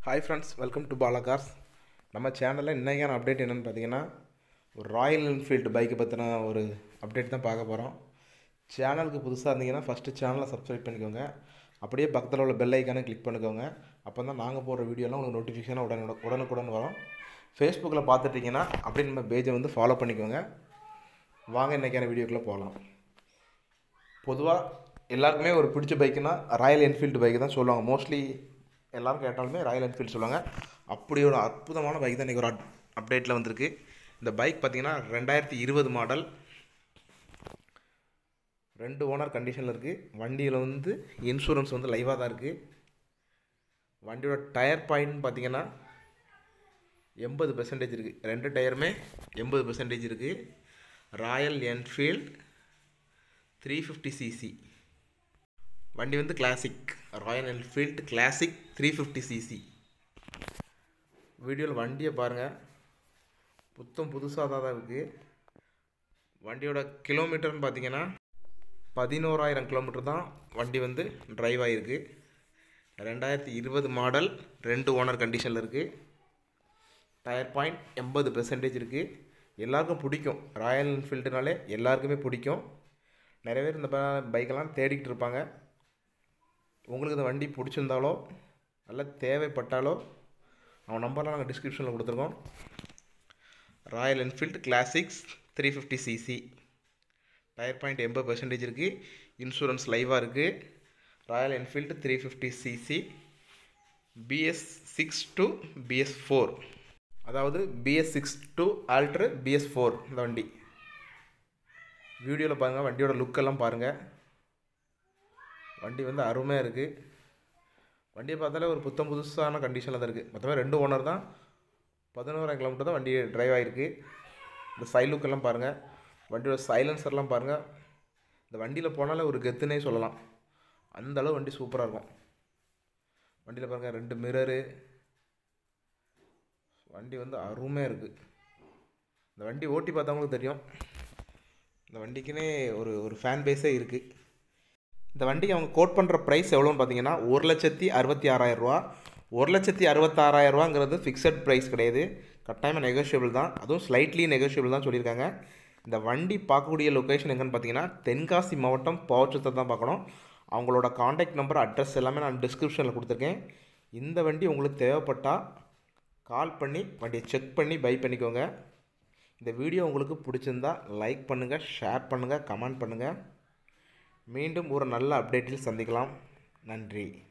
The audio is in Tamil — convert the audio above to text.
hi friends welcome to Bala cars நம்ம சேனலில் இன்றைக்கான அப்டேட் என்னென்னு பார்த்தீங்கன்னா ஒரு ராயல் என்ஃபீல்டு பைக்கை பற்றின ஒரு அப்டேட் தான் பார்க்க போகிறோம் சேனலுக்கு புதுசாக இருந்தீங்கன்னா ஃபஸ்ட்டு சேனலை சப்ஸ்கிரைப் பண்ணிக்கோங்க அப்படியே பக்கத்தில் உள்ள பெல் ஐக்கானை கிளிக் பண்ணிக்கோங்க அப்போ தான் நாங்கள் போடுற வீடியோலாம் உங்களுக்கு நோட்டிஃபிகேஷனாக உடனே உடனுக்குடன் வரும் ஃபேஸ்புக்கில் பார்த்துட்டிங்கன்னா அப்படியே நம்ம பேஜை வந்து ஃபாலோ பண்ணிக்கோங்க வாங்க இன்றைக்கான வீடியோக்குள்ளே போகலாம் பொதுவாக எல்லாருக்குமே ஒரு பிடிச்ச பைக்குனா ராயல் என்ஃபீல்டு பைக்கு தான் சொல்லுவாங்க மோஸ்ட்லி எல்லாரும் கேட்டாலுமே ராயல் என்ஃபீல்டு சொல்லுவாங்க அப்படி ஒரு அற்புதமான பைக் தான் இன்றைக்கி ஒரு அப்டேட்டில் வந்திருக்கு இந்த பைக் பார்த்தீங்கன்னா ரெண்டாயிரத்தி இருபது மாடல் ரெண்டு ஓனர் கண்டிஷனில் இருக்குது வண்டியில் வந்து இன்சூரன்ஸ் வந்து லைவாக தான் இருக்குது வண்டியோட டயர் பாயிண்ட் பார்த்தீங்கன்னா எண்பது பெர்சன்டேஜ் இருக்குது ரெண்டு டயருமே எண்பது பெர்சன்டேஜ் இருக்குது Royal Enfield three fifty CC வண்டி வந்து classic Royal Enfield classic three fifty CC வீடியோவில் வண்டியை பாருங்கள் புத்தம் புதுசாக தான் இருக்குது வண்டியோட கிலோமீட்டர்னு பார்த்தீங்கன்னா பதினோராயிரம் கிலோமீட்டர் தான் வண்டி வந்து ட்ரைவ் ஆகிருக்கு ரெண்டாயிரத்தி இருபது மாடல் ரெண்டு ஓனர் கண்டிஷனில் இருக்குது டயர் பாயிண்ட் எண்பது பெர்சன்டேஜ் இருக்குது எல்லாருக்கும் பிடிக்கும் ராயல் என்ஃபீல்டுனாலே எல்லாருக்குமே பிடிக்கும் நிறைய பேர் இந்த பைக்கெல்லாம் தேடிக்கிட்டு இருப்பாங்க உங்களுக்கு இந்த வண்டி பிடிச்சிருந்தாலோ நல்ல தேவைப்பட்டாலோ அவன் நம்பர்லாம் நாங்கள் டிஸ்கிரிப்ஷனில் கொடுத்துருக்கோம் Royal Enfield classics three fifty CC tyre point எண்பது பர்சன்டேஜ் இருக்குது இன்சூரன்ஸ் லைவாக இருக்குது Royal Enfield three fifty CC BS six to BS four அதாவது BS six to alter BS four இந்த வண்டி வீடியோவில் பாருங்கள் வண்டியோட லுக்கெல்லாம் பாருங்கள் வண்டி வந்து அருமையாக இருக்குது வண்டியை பார்த்தாலே ஒரு புத்தம் புதுசான கண்டிஷனில் தான் இருக்குது மொத்தமாக ரெண்டு ஓனர் தான் பதினோராயிரம் கிலோமீட்டர் தான் வண்டி ட்ரைவ் ஆகிருக்கு இந்த சைட் லுக்கெல்லாம் பாருங்கள் வண்டியோட சைலன்சர்லாம் பாருங்கள் இந்த வண்டியில் போனாலே ஒரு கெத்துனே சொல்லலாம் அந்த அளவு வண்டி சூப்பராக இருக்கும் வண்டியில் பாருங்கள் ரெண்டு மிரரு வண்டி வந்து அருமையாக இருக்குது இந்த வண்டி ஓட்டி பார்த்தவங்களுக்கு தெரியும் இந்த வண்டிக்குன்னே ஒரு ஒரு ஃபேன் பேஸே இருக்குது இந்த வண்டிக்கு அவங்க கோட் பண்ணுற ப்ரைஸ் எவ்வளோன்னு பார்த்தீங்கன்னா ஒரு லட்சத்தி அறுபத்தி ஆறாயிரரூவா ஒரு லட்சத்தி அறுபத்தாறாயிரரூவாங்கிறது ஃபிக்ஸட் ப்ரைஸ் கிடையாது கட்டாயமாக நெகோஷியபிள் தான் அதுவும் ஸ்லைட்லி நெகோஷியபிள் தான் சொல்லியிருக்காங்க இந்த வண்டி பார்க்கக்கூடிய லொக்கேஷன் எங்கன்னு பார்த்தீங்கன்னா தென்காசி மாவட்டம் பவர்ச்சத்தை தான் பார்க்கணும் அவங்களோட காண்டாக்ட் நம்பர் அட்ரஸ் எல்லாமே நான் டிஸ்கிரிப்ஷனில் கொடுத்துருக்கேன் இந்த வண்டி உங்களுக்கு தேவைப்பட்டால் கால் பண்ணி வண்டியை செக் பண்ணி பை பண்ணிக்கோங்க இந்த வீடியோ உங்களுக்கு பிடிச்சிருந்தா லைக் பண்ணுங்கள் ஷேர் பண்ணுங்கள் கமெண்ட் பண்ணுங்கள் மீண்டும் ஒரு நல்ல அப்டேட்டில் சந்திக்கலாம் நன்றி